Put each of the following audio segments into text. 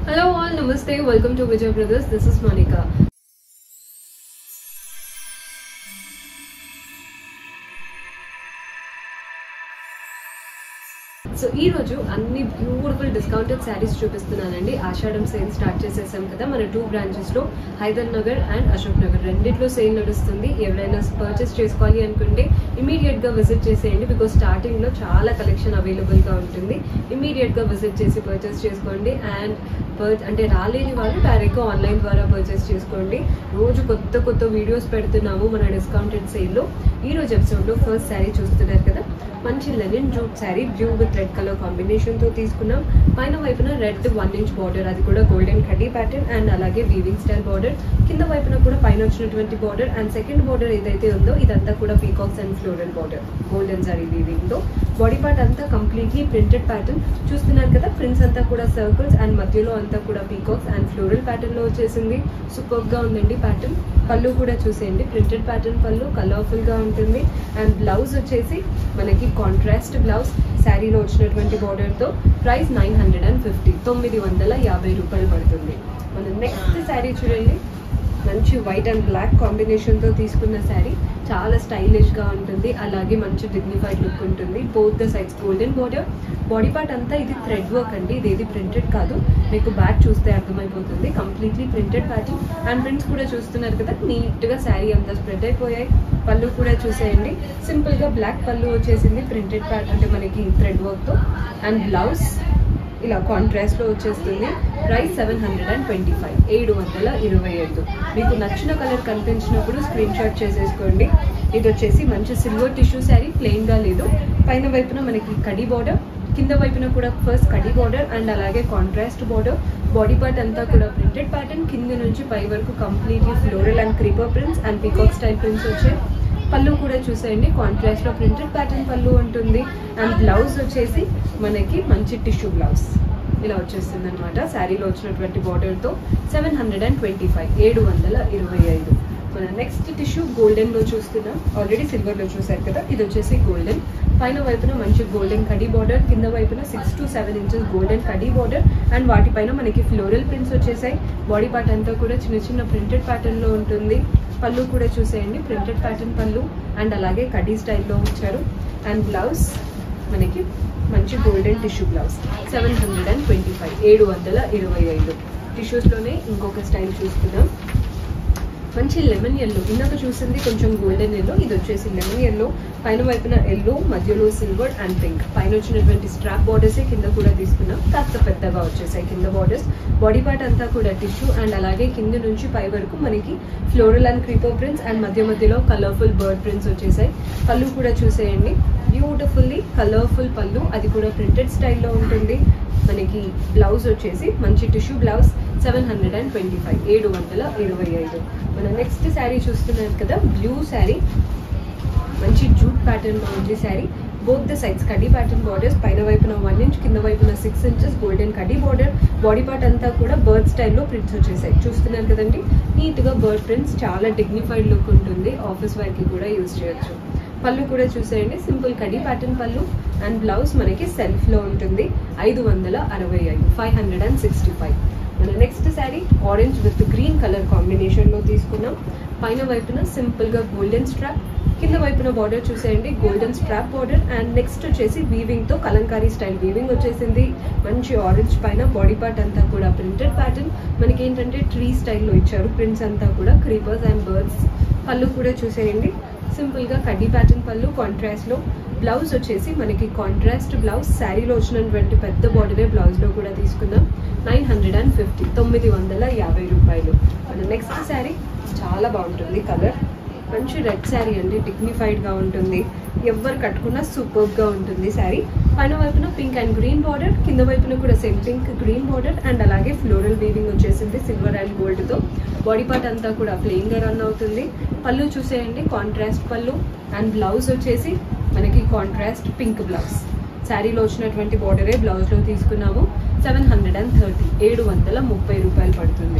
Hello all, Namaste, welcome to Vijay Brothers. This is Monica. So ఈ రోజు అన్ని beautiful discounted saris చూపిస్తున్నానండి ఆషాఢం sale start చేసేసాం కదా మన టూ బ్రాంచెస్ లో హైదర్ నగర్ అండ్ అశోక్ నగర్ రెండిట్లో సేల్ నడుస్తుంది ఎవరైనా పర్చేస్ చేసుకోవాలి అనుకుంటే ఇమీడియట్ గా విజిట్ చేసేయండి బికాస్ స్టార్టింగ్ లో చాలా కలెక్షన్ అవైలబుల్ గా ఉంటుంది ఇమీడియట్ గా విజిట్ చేసి పర్చేస్ చేసుకోండి అండ్ పర్ అంటే రాలేని వాళ్ళు డైరెక్ట్ గా ఆన్లైన్ ద్వారా పర్చేస్ చేసుకోండి రోజు కొత్త కొత్త వీడియోస్ పెడుతున్నాము మన డిస్కౌంటెడ్ సేల్ లో ఈ రోజు ఎపిసోడ్ లో ఫస్ట్ శారీ చూస్తున్నారు కదా మంచి linen jute sari blue with red colour combination తో తీసుకున్నాం పైన వైపున రెడ్ వన్ ఇంచ్ బార్డర్ అది కూడా గోల్డెన్ కడీ ప్యాటర్న్ అండ్ అలాగే వీవింగ్ స్టైల్ బార్డర్ కింద వైపున కూడా పైన వచ్చినటువంటి బార్డర్ అండ్ సెకండ్ బార్డర్ ఏదైతే ఉందో ఇదంతా కూడా peacocks and floral border golden zari weaving తో బాడీ పార్ట్ అంతా కంప్లీట్లీ ప్రింటెడ్ ప్యాటర్న్ చూస్తున్నారు కదా ప్రింట్స్ అంతా కూడా సర్కిల్స్ అండ్ మధ్యలో అంతా కూడా పీకాక్స్ అండ్ ఫ్లోరల్ ప్యాటర్న్ లో వచ్చేసింది సూపర్ గా ఉందండి ప్యాటర్న్ పళ్ళు కూడా చూసేయండి ప్రింటెడ్ ప్యాటర్న్ పళ్ళు కలర్ఫుల్ గా ఉంటుంది అండ్ బ్లౌజ్ వచ్చేసి మనకి కాంట్రాస్ట్ బ్లౌజ్ శారీలో వచ్చినటువంటి border తో price nine hundred and fifty తొమ్మిది వందల యాభై రూపాయలు పడుతుంది మన నెక్స్ట్ శారీ చూడండి మంచి వైట్ అండ్ బ్లాక్ కాంబినేషన్ తో తీసుకున్న శారీ చాలా స్టైలిష్ గా ఉంటుంది అలాగే మంచి డిగ్నిఫైడ్ లుక్ ఉంటుంది both the sides golden border body part అంతా ఇది థ్రెడ్ వర్క్ అండి ఇది ఏది ప్రింటెడ్ కాదు మీకు బ్యాక్ చూస్తే అర్థమైపోతుంది completely printed pattern and prints కూడా చూస్తున్నారు కదా నీట్ గా శారీ అంతా స్ప్రెడ్ అయిపోయాయి పళ్ళు కూడా చూసేయండి సింపుల్ గా బ్లాక్ పళ్ళు వచ్చేసింది ప్రింటెడ్ ప్యాటర్న్ అంటే మనకి థ్రెడ్ వర్క్ తో అండ్ బ్లౌజ్ ఇలా కాంట్రాస్ట్ లో వచ్చేస్తుంది price seven hundred and twenty five ఏడు వందల ఇరవై ఐదు మీకు నచ్చిన కలర్ కనిపించినప్పుడు స్క్రీన్ షాట్ చేసేసుకోండి ఇది వచ్చేసి మంచి సిల్వర్ టిష్యూ శారీ ప్లెయిన్ గా లేదు పైన వైపున మనకి కడి బార్డర్ కింద వైపున కూడా ఫస్ట్ కడి బార్డర్ అండ్ అలాగే కాంట్రాస్ట్ బార్డర్ బాడీ పార్ట్ అంతా కూడా ప్రింటెడ్ ప్యాటర్న్ కింద నుంచి పై వరకు completely floral and creeper prints and peacock style prints వచ్చాయి పళ్ళు కూడా చూసేయండి కాంట్రాస్ట్ లో ప్రింటెడ్ ప్యాటర్న్ పళ్ళు ఉంటుంది అండ్ బ్లౌజ్ వచ్చేసి మనకి మంచి టిష్యూ బ్లౌజ్ ఇలా వచ్చేస్తుంది అనమాట శారీలో వచ్చినటువంటి border తో seven hundred and twenty five ఏడు వందల ఇరవై ఐదు మన నెక్స్ట్ టిష్యూ గోల్డెన్ లో చూస్తున్నాం ఆల్రెడీ సిల్వర్ లో చూసారు కదా ఇది వచ్చేసి గోల్డెన్ పైన వైపున మంచి గోల్డెన్ కడీ బార్డర్ కింద వైపున six to seven inches golden కడీ బార్డర్ అండ్ వాటిపైన మనకి ఫ్లోరల్ ప్రింట్స్ వచ్చేసాయి బాడీ పార్ట్ అంతా కూడా చిన్న చిన్న ప్రింటెడ్ ప్యాటర్న్ లో ఉంటుంది పళ్ళు కూడా చూసేయండి ప్రింటెడ్ ప్యాటర్న్ పళ్ళు అండ్ అలాగే కడీ స్టైల్లో వచ్చారు అండ్ బ్లౌజ్ మనకి మంచి golden tissue blouse seven hundred and twenty five ఏడు వందల ఇరవై ఐదు టిష్యూస్లోనే ఇంకొక స్టైల్ చూస్తున్నాం మంచి లెమన్ ఎల్లో ఇందాక చూసింది కొంచెం గోల్డెన్ ఎల్లో ఇది వచ్చేసి లెమన్ ఎల్లో పైన వైపున ఎల్లో మధ్యలో సిల్వర్ అండ్ పింక్ పైన వచ్చినటువంటి స్ట్రాప్ బార్డర్స్ కింద కూడా తీసుకున్నాం కాస్త పెద్దగా వచ్చేసాయి కింద బార్డర్స్ బాడీ పార్ట్ అంతా కూడా టిష్యూ అండ్ అలాగే కింద నుంచి పై వరకు మనకి floral and creeper prints and మధ్య మధ్యలో కలర్ఫుల్ బర్డ్ ప్రింట్స్ వచ్చేసాయి పళ్ళు కూడా చూసేయండి బ్యూటిఫుల్లీ కలర్ఫుల్ పళ్ళు అది కూడా ప్రింటెడ్ స్టైల్లో ఉంటుంది మనకి బ్లౌజ్ వచ్చేసి మంచి tissue blouse seven hundred and twenty five ఏడు వందల ఇరవై ఐదు మన నెక్స్ట్ శారీ చూస్తున్నారు కదా బ్లూ శారీ మంచి జూట్ ప్యాటర్న్ లో ఉంది శారీ బోత్ ద సైడ్స్ కడ్డీ ప్యాటర్న్ బార్డర్స్ పైన వైపున వన్ ఇంచ్ కింద వైపున సిక్స్ ఇంచెస్ గోల్డెన్ కడ్డీ బార్డర్ బాడీ పార్ట్ అంతా కూడా బర్డ్ స్టైల్లో ప్రింట్స్ వచ్చేసాయి చూస్తున్నారు కదండి నీట్ గా బర్డ్ ప్రింట్స్ చాలా డిగ్నిఫైడ్ లుక్ ఉంటుంది ఆఫీస్ కి కూడా యూజ్ చేయొచ్చు పళ్ళు కూడా చూసేయండి సింపుల్ కడీ ప్యాటర్న్ పళ్ళు అండ్ బ్లౌజ్ మనకి సెల్ఫ్ లో ఉంటుంది ఐదు వందల అరవై ఐదు five hundred and sixty five మన next sari orange with green colour combination లో తీసుకున్నాం పైన వైపున సింపుల్ గా గోల్డెన్ స్ట్రాప్ కింద వైపున బార్డర్ చూసేయండి golden strap border and next వచ్చేసి వీవింగ్ తో కలంకారీ స్టైల్ వీవింగ్ వచ్చేసింది మంచి ఆరెంజ్ పైన బాడీ పార్ట్ అంతా కూడా ప్రింటెడ్ ప్యాటర్న్ మనకి ఏంటంటే ట్రీ స్టైల్లో ఇచ్చారు ప్రింట్స్ అంతా కూడా క్రీపర్స్ అండ్ బర్డ్స్ పళ్ళు కూడా చూసేయండి సింపుల్ గా కడ్డీ ప్యాటర్న్ పళ్ళు కాంట్రాస్ట్ లో బ్లౌజ్ వచ్చేసి మనకి కాంట్రాస్ట్ బ్లౌజ్ శారీలో వచ్చినటువంటి పెద్ద బార్డరే బ్లౌజ్ లో కూడా తీసుకుందాం నైన్ హండ్రెడ్ అండ్ ఫిఫ్టీ తొమ్మిది వందల యాభై రూపాయలు మన నెక్స్ట్ శారీ చాలా బాగుంటుంది కలర్ మంచి రెడ్ శారీ అండి డిగ్నిఫైడ్ గా ఉంటుంది ఎవరు కట్టుకున్నా సూపర్ గా ఉంటుంది శారీ పైన వైపున పింక్ అండ్ గ్రీన్ బార్డర్ కింద వైపున కూడా same pink green border and అలాగే ఫ్లోరల్ వీవింగ్ వచ్చేసింది సిల్వర్ అండ్ గోల్డ్ తో బాడీ పార్ట్ అంతా కూడా ప్లెయిన్ గా రన్ అవుతుంది పళ్ళు చూసేయండి కాంట్రాస్ట్ పళ్ళు అండ్ బ్లౌజ్ వచ్చేసి మనకి కాంట్రాస్ట్ పింక్ బ్లౌజ్ శారీలో వచ్చినటువంటి బార్డరే బ్లౌజ్ లో తీసుకున్నాము సెవెన్ హండ్రెడ్ అండ్ థర్టీ ఏడు వందల ముప్పై రూపాయలు పడుతుంది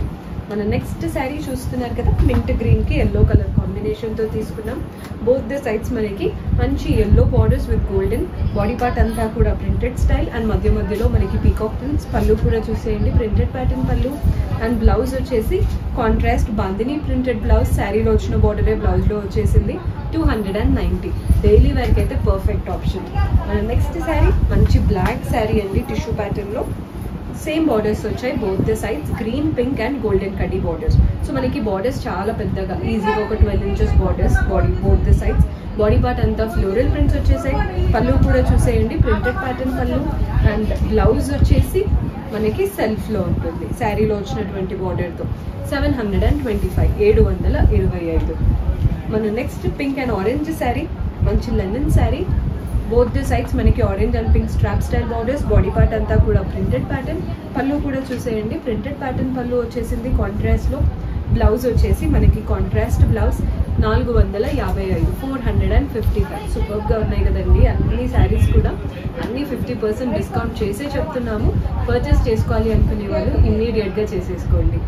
మన నెక్స్ట్ శారీ చూస్తున్నారు కదా మింట్ గ్రీన్ కి ఎల్లో కలర్ కాంబినేషన్ తో తీసుకున్నాం బోత్ ద సైడ్స్ మనకి మంచి yellow borders with golden body part అంతా కూడా ప్రింటెడ్ స్టైల్ అండ్ మధ్య మధ్యలో మనకి పీకాక్ ప్రింట్స్ పళ్ళు కూడా చూసేయండి ప్రింటెడ్ ప్యాటర్న్ పళ్ళు అండ్ బ్లౌజ్ వచ్చేసి కాంట్రాస్ట్ బాందిని ప్రింటెడ్ బ్లౌజ్ శారీలో వచ్చిన బార్డరే బ్లౌజ్ లో వచ్చేసింది two hundred and ninety daily వేర్కి అయితే పర్ఫెక్ట్ ఆప్షన్ మన నెక్స్ట్ శారీ మంచి బ్లాక్ శారీ అండి టిష్యూ ప్యాటర్న్ లో సేమ్ బార్డర్స్ వచ్చాయి both the sides green pink and golden కడ్డీ బార్డర్స్ సో మనకి బార్డర్స్ చాలా పెద్దగా ఈజీగా ఒక twelve inches borders body both the sides body part అంతా ఫ్లోరల్ ప్రింట్స్ వచ్చేసాయి పళ్ళు కూడా చూసేయండి ప్రింటెడ్ ప్యాటర్న్ పళ్ళు అండ్ బ్లౌజ్ వచ్చేసి మనకి సెల్ఫ్ లో ఉంటుంది శారీలో వచ్చినటువంటి border తో seven hundred and twenty five ఏడు వందల ఇరవై ఐదు మన next pink and orange sari మంచి linen sari both the sides మనకి orange and pink strap style borders body part అంతా కూడా ప్రింటెడ్ ప్యాటర్న్ పళ్ళు కూడా చూసేయండి ప్రింటెడ్ ప్యాటర్న్ పళ్ళు వచ్చేసింది కాంట్రాస్ట్ లో బ్లౌజ్ వచ్చేసి మనకి కాంట్రాస్ట్ బ్లౌజ్ నాలుగు వందల యాభై ఐదు four hundred and fifty five సూపర్గా ఉన్నాయి కదండి అన్ని శారీస్ కూడా అన్ని ఫిఫ్టీ పర్సెంట్ డిస్కౌంట్ చేసే చెప్తున్నాము పర్చేస్ చేసుకోవాలి అనుకునే వాళ్ళు ఇమ్మీడియట్గా చేసేసుకోండి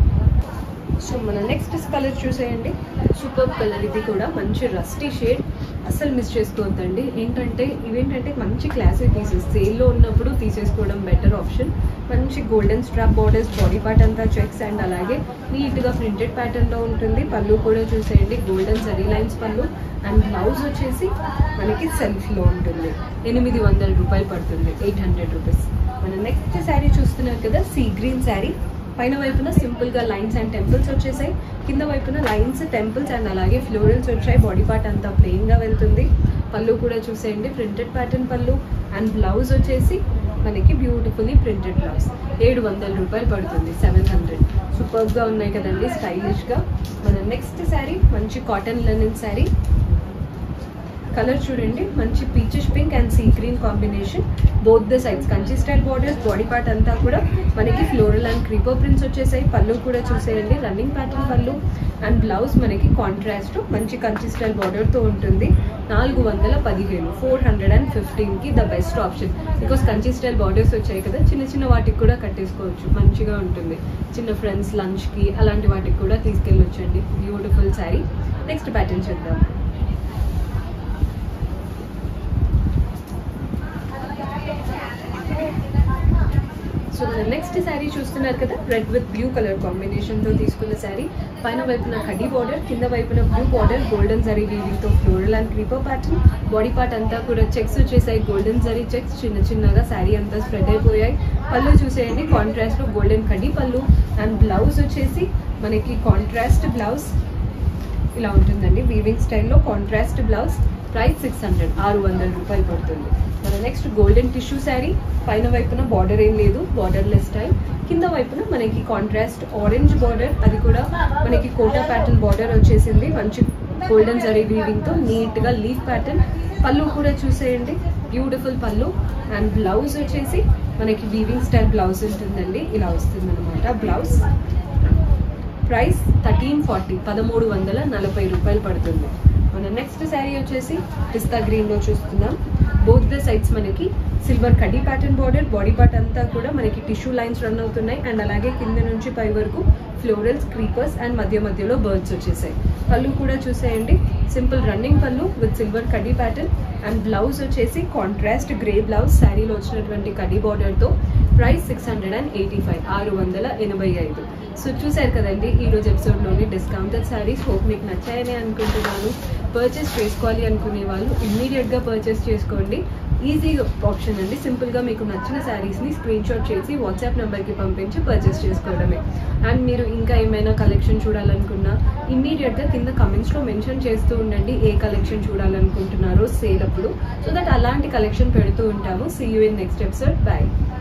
సో మన నెక్స్ట్ కలర్ చూసేయండి సూపర్ కలర్ ఇది కూడా మంచి రస్టీ షేడ్ అస్సలు మిస్ చేసుకోవద్దండి ఏంటంటే ఇవేంటంటే మంచి క్లాసిక్ పీసెస్ సేల్లో ఉన్నప్పుడు తీసేసుకోవడం బెటర్ ఆప్షన్ మంచి golden strap borders body part అంతా చెక్స్ అండ్ అలాగే నీట్గా ప్రింటెడ్ ప్యాటర్న్లో ఉంటుంది పళ్ళు కూడా చూసేయండి గోల్డెన్ జరీ లైన్స్ పళ్ళు అండ్ బ్లౌజ్ వచ్చేసి మనకి సెల్ఫ్లో ఉంటుంది ఎనిమిది వందల రూపాయలు పడుతుంది ఎయిట్ హండ్రెడ్ రూపీస్ మన నెక్స్ట్ శారీ చూస్తున్నారు కదా సీ గ్రీన్ శారీ పైన వైపున సింపుల్ గా లైన్స్ అండ్ టెంపుల్స్ వచ్చేసాయి కింద వైపున లైన్స్ టెంపుల్స్ అండ్ అలాగే ఫ్లోరల్స్ వచ్చాయి బాడీ పార్ట్ అంతా ప్లెయిన్ గా వెళ్తుంది పళ్ళు కూడా చూసేయండి ప్రింటెడ్ ప్యాటర్న్ పళ్ళు అండ్ బ్లౌజ్ వచ్చేసి మనకి బ్యూటిఫుల్లీ ప్రింటెడ్ బ్లౌజ్ ఏడు వందల రూపాయలు పడుతుంది సెవెన్ హండ్రెడ్ సూపర్ గా ఉన్నాయి కదండి స్టైలిష్ గా మన నెక్స్ట్ శారీ మంచి కాటన్ లెనిన్ శారీ కలర్ చూడండి మంచి peaches pink and sea green combination both the sides Kanchi style borders body part అంతా కూడా మనకి ఫ్లోరల్ అండ్ క్రీపో ప్రింట్స్ వచ్చేసాయి పళ్ళు కూడా చూసేయండి రన్నింగ్ ప్యాటర్న్ పళ్ళు అండ్ బ్లౌజ్ మనకి కాంట్రాస్ట్ మంచి కంచి స్టైల్ బార్డర్తో ఉంటుంది నాలుగు వందల పదిహేను ఫోర్ హండ్రెడ్ అండ్ ఫిఫ్టీన్కి the best option because Kanchi style borders వచ్చాయి కదా చిన్న చిన్న వాటికి కూడా కట్టేసుకోవచ్చు మంచిగా ఉంటుంది చిన్న ఫ్రెండ్స్ లంచ్కి అలాంటి వాటికి కూడా తీసుకెళ్ళొచ్చండి బ్యూటిఫుల్ శారీ నెక్స్ట్ ప్యాటర్న్ చూద్దాం సో మన నెక్స్ట్ శారీ చూస్తున్నారు కదా red with blue colour combination తో తీసుకున్న శారీ పైన వైపున కడ్డీ బార్డర్ కింద వైపున blue border golden zari weaving తో floral and creeper pattern body part అంతా కూడా చెక్స్ వచ్చేసాయి గోల్డెన్ జరీ చెక్స్ చిన్న చిన్నగా శారీ అంతా స్ప్రెడ్ అయిపోయాయి పళ్ళు చూసేయండి కాంట్రాస్ట్ లో గోల్డెన్ కడ్డీ పళ్ళు అండ్ బ్లౌజ్ వచ్చేసి మనకి కాంట్రాస్ట్ బ్లౌజ్ ఇలా ఉంటుందండి వీవింగ్ స్టైల్లో contrast blouse price six hundred ఆరు వందల రూపాయలు పడుతుంది మన నెక్స్ట్ గోల్డెన్ టిష్యూ శారీ పైన వైపున బార్డర్ ఏం లేదు బార్డర్లెస్ స్టైల్ కింద వైపున మనకి కాంట్రాస్ట్ ఆరెంజ్ బార్డర్ అది కూడా మనకి కోటా ప్యాటర్న్ బార్డర్ వచ్చేసింది మంచి గోల్డెన్ జరీ వీవింగ్ తో నీట్ గా లీఫ్ ప్యాటర్న్ పళ్ళు కూడా చూసేయండి బ్యూటిఫుల్ పళ్ళు అండ్ బ్లౌజ్ వచ్చేసి మనకి వీవింగ్ స్టైల్ బ్లౌజ్ ఉంటుందండి ఇలా వస్తుంది అనమాట బ్లౌజ్ ప్రైస్ థర్టీన్ ఫార్టీ పదమూడు వందల నలభై రూపాయలు పడుతుంది మన నెక్స్ట్ శారీ వచ్చేసి పిస్తా గ్రీన్ లో చూస్తున్నాం బోత్ ద సైడ్స్ మనకి సిల్వర్ కడ్డీ ప్యాటర్న్ బార్డర్ బాడీ పార్ట్ అంతా కూడా మనకి టిష్యూ లైన్స్ రన్ అవుతున్నాయి అండ్ అలాగే కింద నుంచి పై వరకు ఫ్లోరల్స్ క్రీపర్స్ అండ్ మధ్య మధ్యలో బర్డ్స్ వచ్చేసాయి పళ్ళు కూడా చూసేయండి సింపుల్ రన్నింగ్ పళ్ళు విత్ సిల్వర్ కడ్డీ ప్యాటర్న్ అండ్ బ్లౌజ్ వచ్చేసి కాంట్రాస్ట్ గ్రే బ్లౌజ్ శారీలో వచ్చినటువంటి కడ్డీ బార్డర్తో price six hundred and eighty five ఆరు వందల ఎనభై ఐదు సో చూసారు కదండి ఈ రోజు ఎపిసోడ్లోని డిస్కౌంటెడ్ శారీస్ హోప్ మీకు నచ్చాయని అనుకుంటున్నాను పర్చేస్ చేసుకోవాలి అనుకునే వాళ్ళు ఇమ్మీడియట్గా పర్చేస్ చేసుకోండి ఈజీ ఆప్షన్ అండి సింపుల్గా మీకు నచ్చిన శారీస్ని స్క్రీన్ షాట్ చేసి వాట్సాప్ నెంబర్కి పంపించి పర్చేస్ చేసుకోవడమే అండ్ మీరు ఇంకా ఏమైనా కలెక్షన్ చూడాలనుకున్నా ఇమ్మీడియట్గా కింద కమెంట్స్లో మెన్షన్ చేస్తూ ఉండండి ఏ కలెక్షన్ చూడాలనుకుంటున్నారో సేల్ అప్పుడు సో దట్ అలాంటి కలెక్షన్ పెడుతూ ఉంటాము see you in next episode bye